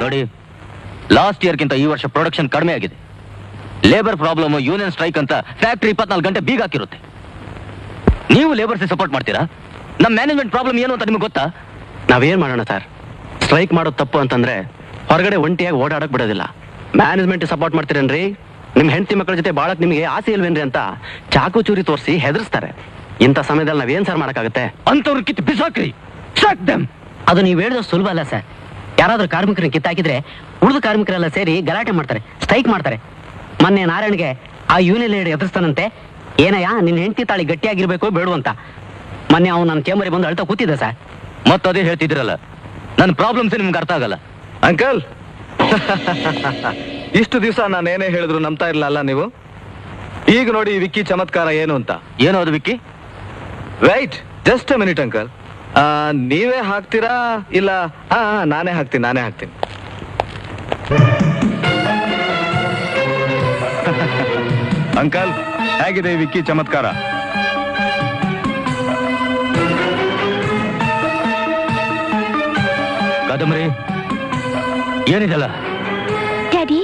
ನೋಡಿ ಲಾಸ್ಟ್ ಇಯರ್ಗಿಂತ ಈ ವರ್ಷ ಪ್ರೊಡಕ್ಷನ್ ಕಡಿಮೆ ಆಗಿದೆ ಲೇಬರ್ ಪ್ರಾಬ್ಲಮ್ ಯೂನಿಯನ್ ಸ್ಟ್ರೈಕ್ ಅಂತ ಫ್ಯಾಕ್ಟ್ರಿ ಇಪ್ಪತ್ನಾಲ್ಕು ಗಂಟೆ ಬೀಗ ಹಾಕಿರುತ್ತೆ ನೀವು ಲೇಬರ್ಸ್ ಸಪೋರ್ಟ್ ಮಾಡ್ತೀರಾ ನಮ್ಮ ಮ್ಯಾನೇಜ್ಮೆಂಟ್ ಪ್ರಾಬ್ಲಮ್ ಏನು ಅಂತ ನಿಮ್ಗೆ ಗೊತ್ತಾ ನಾವೇನ್ ಮಾಡೋಣ ಸರ್ ಸ್ಟ್ರೈಕ್ ಮಾಡೋದು ತಪ್ಪು ಅಂತಂದ್ರೆ ಹೊರಗಡೆ ಒಂಟಿಯಾಗಿ ಓಡಾಡಕ್ ಬಿಡೋದಿಲ್ಲ ಮ್ಯಾನೇಜ್ಮೆಂಟ್ ಸಪೋರ್ಟ್ ಮಾಡ್ತೀರೇನ್ರಿ ನಿಮ್ ಹೆಂಡತಿ ಮಕ್ಕಳ ಜೊತೆ ಬಾಳಕ್ ನಿಮಗೆ ಆಸೆ ಇಲ್ವೇನ್ರಿ ಅಂತ ಚಾಕು ಚೂರಿ ತೋರಿಸಿ ಹೆದರ್ಸ್ತಾರೆ ಇಂಥ ಸಮಯದಲ್ಲಿ ನಾವೇನ್ ಸರ್ ಮಾಡಕ್ಕಾಗತ್ತೆ ಅಂತವ್ರ ಕಿತ್ತು ಬಿಸಾಕ್ರಿ ಸಾಕ್ ದಮ್ ಅದು ನೀವು ಹೇಳಿದ ಸುಲಭ ಅಲ್ಲ ಸರ್ ಯಾರಾದ್ರೂ ಕಾರ್ಮಿಕರನ್ನ ಕಿತ್ತಾಕಿದ್ರೆ ಉಳಿದ ಕಾರ್ಮಿಕರೆಲ್ಲ ಸೇರಿ ಗಲಾಟೆ ಮಾಡ್ತಾರೆ ಸ್ಟ್ರೈಕ್ ಮಾಡ್ತಾರೆ ಮೊನ್ನೆ ನಾರಾಯಣ್ಗೆ ಆ ಯೂನಿಯನ್ ಲೀಡರ್ ಎದುರಿಸ್ತಾನಂತೆ ಏನಯ್ಯ ನಿನ್ನ ಹೆಂಡತಿ ತಾಳಿ ಗಟ್ಟಿಯಾಗಿರ್ಬೇಕು ಬೇಡು ಅಂತ ಮೊನ್ನೆ ಅವ್ನು ನನ್ನ ಚೇಂಬರಿಗೆ ಬಂದು ಅಳ್ತಾ ಕೂತಿದ್ದ ಸರ್ ಮತ್ತದೇ ಹೇಳ್ತಿದ್ರಲ್ಲ ನನ್ನ ಪ್ರಾಬ್ಲಮ್ಸ್ ನಿಮ್ಗೆ ಅರ್ಥ ಆಗಲ್ಲ ಅಂಕಲ್ ಇಷ್ಟು ದಿವಸ ನಾನು ಏನೇ ಹೇಳಿದ್ರು ನಂಬ್ತಾ ಇರ್ಲಲ್ಲ ನೀವು ಈಗ ನೋಡಿ ಈ ವಿಕ್ಕಿ ಚಮತ್ಕಾರ ಏನು ಅಂತ ಏನೋ ಅದು Vicky right just a minute uncle ನೀವೇ ಹಾಕ್ತೀರಾ ಇಲ್ಲ ಹಾ ಹಾ, ನಾನೇ ಹಾಕ್ತೀನಿ ನಾನೇ ಹಾಕ್ತೀನಿ ಅಂಕಲ್ ಹೇಗಿದೆ ಈ ವಿಕ್ಕಿ ಚಮತ್ಕಾರ ಕಾದಂಬರಿ ಏನಿದೆಲ್ಲ ಡ್ಯಾಡಿ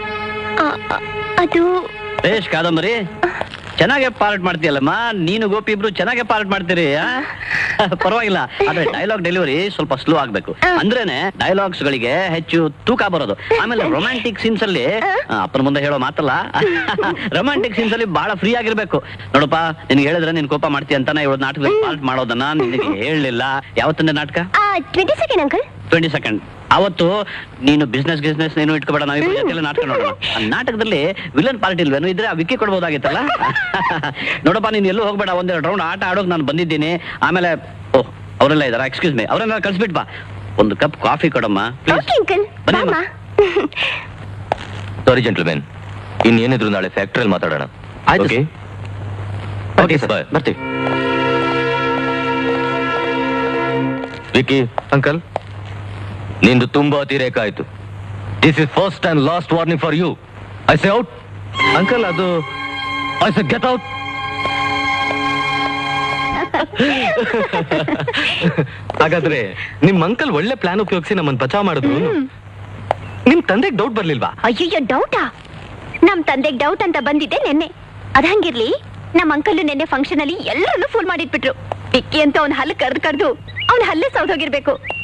ಅದು ಬೇಷ್ ಕಾದಂಬರಿ ಚೆನ್ನಾಗೆ ಪಾರ್ಟ್ ಮಾಡ್ತೀಯಲ್ಲಮ್ಮ ನೀನು ಗೋಪಿ ಇಬ್ರು ಚೆನ್ನಾಗೆ ಪಾರ್ಟ್ ಮಾಡ್ತೀರಿ ಆ? ಪರವಾಗಿಲ್ಲ ಆದ್ರೆ ಡೈಲಾಗ್ ಡೆಲಿವರಿ ಸ್ವಲ್ಪ ಸ್ಲೋ ಆಗ್ಬೇಕು ಅಂದ್ರೇನೆ ಡೈಲಾಗ್ಸ್ ಗಳಿಗೆ ಹೆಚ್ಚು ತೂಕ ಬರೋದು ಆಮೇಲೆ ರೊಮ್ಯಾಂಟಿಕ್ ಸೀನ್ಸ್ ಅಲ್ಲಿ ಆ, ಅಪ್ಪನ ಮುಂದೆ ಹೇಳೋ ಮಾತಲ್ಲ ರೊಮ್ಯಾಂಟಿಕ್ ಸೀನ್ಸ್ ಅಲ್ಲಿ ಬಹಳ ಫ್ರೀ ಆಗಿರ್ಬೇಕು ನೋಡಪ್ಪ ನಿನ್ಗೆ ಹೇಳಿದ್ರೆ ನೀನ್ ಕೋಪ ಮಾಡ್ತೀಯ ಅಂತಾನೆ ಇವತ್ತು ನಾಟಕದಲ್ಲಿ ಪಾರ್ಟ್ ಮಾಡೋದನ್ನ ನಿನಗೆ ಹೇಳಲಿಲ್ಲ ಯಾವತ್ತಂದೆ ನಾಟಕ twenty second uncle twenty second ಅವತ್ತು ನೀನು ಬಿಸ್ನೆಸ್ ಗಿಸ್ನೆಸ್ ನೀನು ಇಟ್ಕೊಬೇಡ ನಾವು ಇಬ್ರು ಜೊತೆಲೆ ನಾಟಕ ನೋಡೋಣ ಆ ನಾಟಕದಲ್ಲಿ ವಿಲನ್ ಪಾರ್ಟಿ ಇಲ್ವೇನು ಇದ್ರೆ ಆ ವಿಕ್ಕಿ ಕೊಡ್ಬೋದಾಗಿತ್ತಲ್ಲ ನೋಡಪ್ಪ ನೀನು ಎಲ್ಲೂ ಹೋಗ್ಬೇಡ ಒಂದೆರಡು ರೌಂಡ್ ಆಟ ಆಡೋಕ್ ನಾನು ಬಂದಿದ್ದೀನಿ ಆಮೇಲೆ ಓಹ್ ಅವರೆಲ್ಲ ಇದಾರ ಎಕ್ಸ್ಕ್ಯೂಸ್ ಮೀ ಅವರೆಲ್ಲ ಕಳ್ಸ್ಬಿಟ್ ಬಾ ಒಂದು ಕಪ್ ಕಾಫಿ ಕೊಡಮ್ಮ ಪ್ಲೀಸ್ ಓಕೆ ಅಂಕಲ್ ಬನ್ನಿ ಅಮ್ಮ. ಸಾರಿ ಜೆಂಟಲ್ಮೆನ್ ಇನ್ನೇನಿದ್ರು ನಾಳೆ ಫ್ಯಾಕ್ಟ್ರಿಯಲ್ಲಿ ಮಾತಾಡೋಣ ಆಯ್ತು Okay? Okay sir Bye. ಬರ್ತೀವಿ ವಿಕ್ಕಿ ಅಂಕಲ್ ನಿಂದು ತುಂಬಾ ಅತಿರೇಕ ಆಯ್ತು this is first and last warning for you I say out uncle ಅದು ಐ ಸೆ ಗೆಟ್ ಔಟ್ ಹಾಗಾದ್ರೆ ನಿಮ್ ಅಂಕಲ್ ಒಳ್ಳೆ ಪ್ಲಾನ್ ಉಪಯೋಗಿಸಿ ನಮ್ಮನ್ನ ಬಚಾವ್ ಮಾಡಿದ್ರು ನಿಮ್ ತಂದೆಗೆ ಡೌಟ್ ಬರ್ಲಿಲ್ವಾ ಅಯ್ಯಯ್ಯೋ ಡೌಟಾ ನಮ್ ತಂದೆಗ್ ಡೌಟ್ ಅಂತ ಬಂದಿದ್ದೆ ನೆನ್ನೆ ಅದ್ ಹಂಗಿರ್ಲಿ ನಮ್ ಅಂಕಲ್ ನೆನ್ನೆ ಫಂಕ್ಷನ್ ಅಲ್ಲಿ ಎಲ್ಲರನ್ನು ಫುಲ್ ಮಾಡಿಟ್ಬಿಟ್ರು ಟಿಕ್ಕಿ ಅಂತ ಅವ್ನ ಹಲ್ಲು ಕರ್ದು ಕರ್ದು ಅವ್ನ ಹಲ್ಲೆ ಸೌದೋಗಿರ್ಬೇಕು